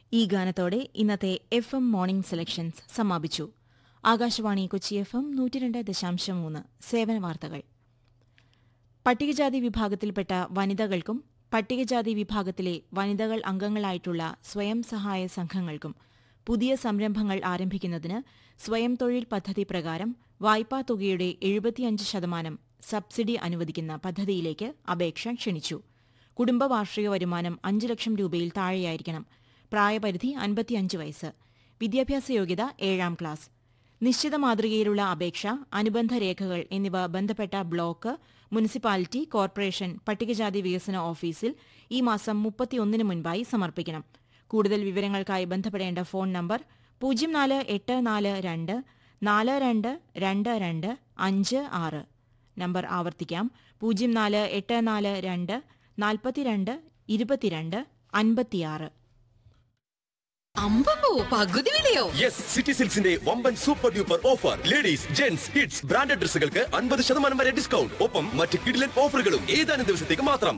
ഈ ഗാനത്തോടെ ഇന്നത്തെ F M morning selections സമാപിച്ചു ആകാശവാണി കൊച്ചി എഫ് എം നൂറ്റിരണ്ട് ദശാംശം മൂന്ന് സേവന വാർത്തകൾ പട്ടികജാതി വിഭാഗത്തിൽപ്പെട്ട വനിതകൾക്കും പട്ടികജാതി വിഭാഗത്തിലെ വനിതകൾ അംഗങ്ങളായിട്ടുള്ള സ്വയം സഹായ സംഘങ്ങൾക്കും പുതിയ സംരംഭങ്ങൾ ആരംഭിക്കുന്നതിന് സ്വയം തൊഴിൽ പദ്ധതി പ്രകാരം വായ്പാ തുകയുടെ എഴുപത്തിയഞ്ച് ശതമാനം സബ്സിഡി അനുവദിക്കുന്ന പദ്ധതിയിലേക്ക് അപേക്ഷ ക്ഷണിച്ചു കുടുംബ വാർഷിക വരുമാനം അഞ്ച് ലക്ഷം രൂപയിൽ താഴെയായിരിക്കണം പ്രായപരിധി അൻപത്തിയഞ്ച് വയസ്സ് വിദ്യാഭ്യാസ യോഗ്യത ഏഴാം ക്ലാസ് നിശ്ചിത മാതൃകയിലുള്ള അപേക്ഷ അനുബന്ധ രേഖകൾ എന്നിവ ബന്ധപ്പെട്ട ബ്ലോക്ക് മുനിസിപ്പാലിറ്റി കോർപ്പറേഷൻ പട്ടികജാതി വികസന ഓഫീസിൽ ഈ മാസം മുപ്പത്തിയൊന്നിന് മുൻപായി സമർപ്പിക്കണം കൂടുതൽ വിവരങ്ങൾക്കായി ബന്ധപ്പെടേണ്ട ഫോൺ നമ്പർ പൂജ്യം നാല് എട്ട് നാല് രണ്ട് നാല് രണ്ട് രണ്ട് രണ്ട് അഞ്ച് ആറ് നമ്പർ ആവർത്തിക്കാം പൂജ്യം നാല് എട്ട് നാല് രണ്ട് നാൽപ്പത്തിരണ്ട് ഇരുപത്തിരണ്ട് അൻപത്തിയാറ് അമ്പമ്പോ പകുതി വിലയോ യെസ് സിറ്റി സിൽക്സിന്റെ വമ്പൻ super duper offer ladies gents kids branded ഡ്രസ്സുകൾക്ക് അൻപത് ശതമാനം വരെ ഡിസ്കൗണ്ട് ഒപ്പം മറ്റ് കിഡിലൻ ഓഫറുകളും ഏതാനും ദിവസത്തേക്ക് മാത്രം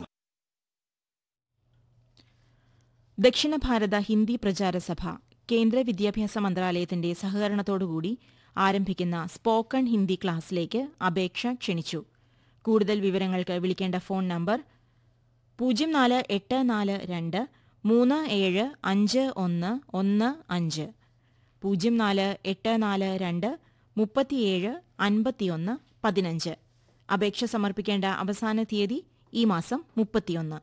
ദക്ഷിണ ഭാരത ഹിന്ദി പ്രചാര സഭ കേന്ദ്ര വിദ്യാഭ്യാസ മന്ത്രാലയത്തിന്റെ സഹകരണത്തോടുകൂടി ആരംഭിക്കുന്ന സ്പോക്കൺ ഹിന്ദി ക്ലാസ്സിലേക്ക് അപേക്ഷ ക്ഷണിച്ചു കൂടുതൽ വിവരങ്ങൾക്ക് വിളിക്കേണ്ട ഫോൺ നമ്പർ പൂജ്യം നാല് എട്ട് നാല് രണ്ട് മൂന്ന് ഏഴ് അഞ്ച് ഒന്ന് ഒന്ന് അഞ്ച് പൂജ്യം നാല് എട്ട് നാല് രണ്ട് മുപ്പത്തിയേഴ് അൻപത്തിയൊന്ന് പതിനഞ്ച് അപേക്ഷ സമർപ്പിക്കേണ്ട അവസാന തീയതി ഈ മാസം മുപ്പത്തിയൊന്ന്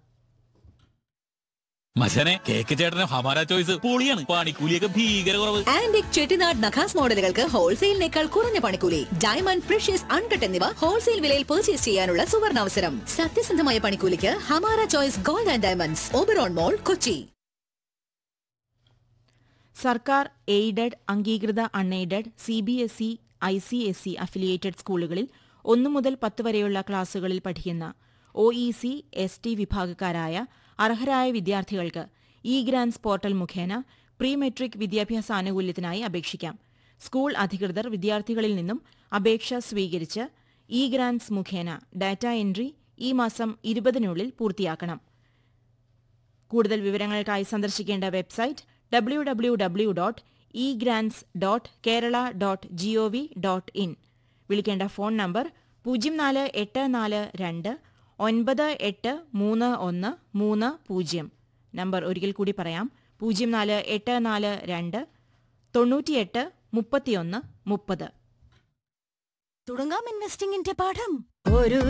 മച്ചനെ കേക്ക് ചേട്ടന് ഹമാര ചോയ്സ് പൊളിയാണ് പണിക്കൂലിയൊക്കെ ഭീകര കുറവ് ആന്റിക് ചെട്ടിനാട് നഖാസ് മോഡലുകൾക്ക് ഹോൾസെയിലിനേക്കാൾ കുറഞ്ഞ പണിക്കൂലി ഡയമണ്ട് പ്രഷ്യസ് അൺകട്ട് എന്നിവ ഹോൾസെയിൽ വിലയിൽ പർച്ചേസ് ചെയ്യാനുള്ള സുവർണാവസരം സത്യസന്ധമായ പണിക്കൂലിക്ക് Hamara choice gold and diamonds Oberon mall Kochi സർക്കാർ എയ്ഡഡ് അംഗീകൃത unaided C B S E I C S E affiliated സ്കൂളുകളിൽ ഒന്നു മുതൽ പത്ത് വരെയുള്ള ക്ലാസുകളിൽ പഠിക്കുന്ന O E C S T വിഭാഗക്കാരായ അർഹരായ വിദ്യാർത്ഥികൾക്ക് ഇ ഗ്രാൻസ് പോർട്ടൽ മുഖേന പ്രീ മെട്രിക് വിദ്യാഭ്യാസ ആനുകൂല്യത്തിനായി അപേക്ഷിക്കാം സ്കൂൾ അധികൃതർ വിദ്യാർത്ഥികളിൽ നിന്നും അപേക്ഷ സ്വീകരിച്ച് ഇ ഗ്രാൻസ് മുഖേന ഡാറ്റ എൻട്രി ഈ മാസം ഇരുപതിനുള്ളിൽ പൂർത്തിയാക്കണം കൂടുതൽ വിവരങ്ങൾക്കായി സന്ദർശിക്കേണ്ട website W W W dot E grants dot Kerala dot GOV dot in വിളിക്കേണ്ട ഫോൺ നമ്പർ പൂജ്യം നാല് എട്ട് നാല് രണ്ട് ഒൻപത് എട്ട് മൂന്ന് ഒന്ന് മൂന്ന് പൂജ്യം നമ്പർ ഒരിക്കൽ കൂടി പറയാം പൂജ്യം നാല് എട്ട് നാല് രണ്ട് തൊണ്ണൂറ്റിയെട്ട് മുപ്പത്തിയൊന്ന് മുപ്പത് തുടങ്ങാം ഇൻവെസ്റ്റിംഗിന്റെ പാഠം ഒരു